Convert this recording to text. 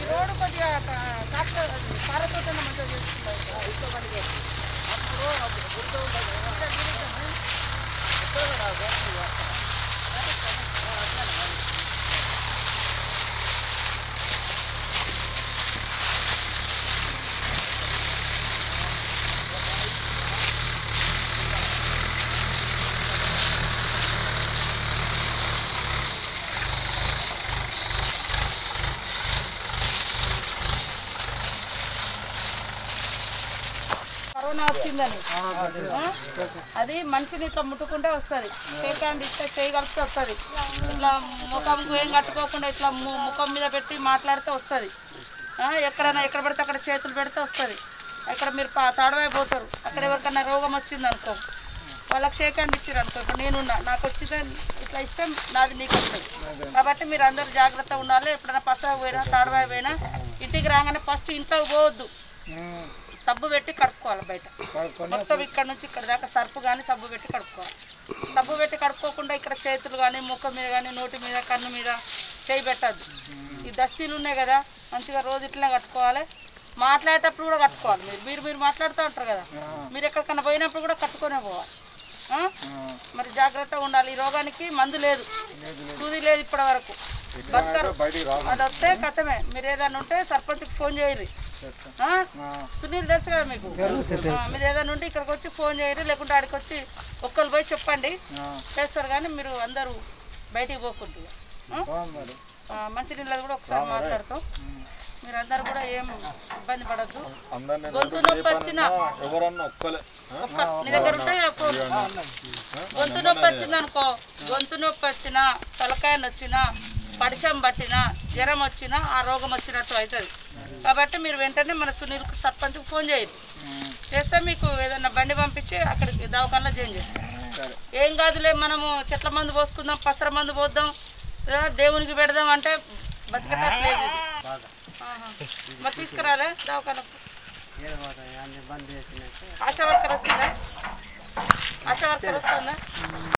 ఈ రోడ్డు కొద్దిగా కాస్త పారతోట మంచిగా చేసుకుంటారు ఇంట్లో పనికి కరోనా వచ్చిందని ఆ? అది మనిషిని ఇట్లా ముట్టుకుంటే వస్తుంది షేక్ హ్యాండ్ ఇస్తే చేయగలిగితే వస్తుంది ఇట్లా ముఖంకు ఏం కట్టుకోకుండా ఇట్లా ము- ముఖం మీద పెట్టి మాట్లాడితే వస్తుంది ఎక్కడైనా ఎక్కడ పడితే అక్కడ చేతులు పెడితే వస్తుంది అక్కడ మీరు పా- తాడవైపోతారు అక్కడ ఎవరికైనా రోగం వచ్చింది అనుకో వాళ్ళకి షేక్ హ్యాండ్ ఇచ్చారు అనుకో ఇప్పుడు నేనున్నా నాకు వచ్చితే ఇట్లా ఇస్తే నాది నీకు వస్తుంది కాబట్టి మీరు అందరు జాగ్రత్త ఉండాలి ఎప్పుడైనా పసా పోయినా తాడవాయి పోయినా ఇంటికి రాగానే ఫస్ట్ ఇంట్లోకి పోవద్దు సబ్బు పెట్టి కడుక్కోవాలి బయట మొత్తం ఇక్కడ నుంచి ఇక్కడ దాకా సర్పు కానీ సబ్బు పెట్టి కడుక్కోవాలి సబ్బు పెట్టి కడుక్కోకుండా ఇక్కడ చేతులు కానీ ముఖం మీద కానీ నోటి మీద కన్ను మీద చేయి పెట్టద్దు ఈ దస్తీలు ఉన్నాయి కదా మంచిగా రోజు ఇట్లనే కట్టుకోవాలి మాట్లాడేటప్పుడు కూడా కట్టుకోవాలి మీరు మీరు మీరు మాట్లాడుతూ ఉంటారు కదా మీరు ఎక్కడికన్నా పోయినప్పుడు కూడా కట్టుకునే పోవాలి ఆ? మరి జాగ్రత్తగా ఉండాలి ఈ రోగానికి మందు లేదు సూది లేదు ఇప్పటి వరకు బతకరు అది వస్తే కథమే మీరు ఏదైనా ఉంటే సర్పంచ్కి ఫోన్ చేయరు ఆ? సునీల్ తెలుసు కదా మీకు ఆ, మీరు ఏదైనా ఉంటే ఇక్కడికి వచ్చి ఫోన్ చేయరు లేకుంటే ఆడికి వచ్చి ఒక్కరు పోయి చెప్పండి చేస్తారు కానీ మీరు అందరూ బయటికి పోకూడదు ఆ? ఆ, మంచినీళ్ళది కూడా ఒకసారి మాట్లాడతాం మీరు అందరు కూడా ఏం ఇబ్బంది పడద్దు గొంతు నొప్పి వచ్చినా ఎవరన్నా ఒక్కలే ఒక్క నీ దగ్గర ఉంటే ఫోన్ గొంతు నొప్పి వచ్చింది అనుకో గొంతు నొప్పి వచ్చినా తలకాయ నొచ్చినా పడిశం పట్టినా జ్వరం వచ్చినా ఆ రోగం వచ్చినట్టు అవుతుంది కాబట్టి మీరు వెంటనే మన సునీల్ సర్పంచ్కి ఫోన్ చేయండి చేస్తే మీకు ఏదైనా బండి పంపించి అక్కడికి దవాఖానలో జాయిన్ చేస్తాం ఏం కాదులే మనము చెట్ల మందు పోసుకుందాం పసర మందు పోద్దాం లేదా దేవునికి పెడదాం అంటే బతికటట్లేదు ఇది. ఆహా. మరి తీసుకురాలే దవాఖానకు ఆశా వర్కర్ వస్తుందా ఆశా వర్కర్ వస్తుందా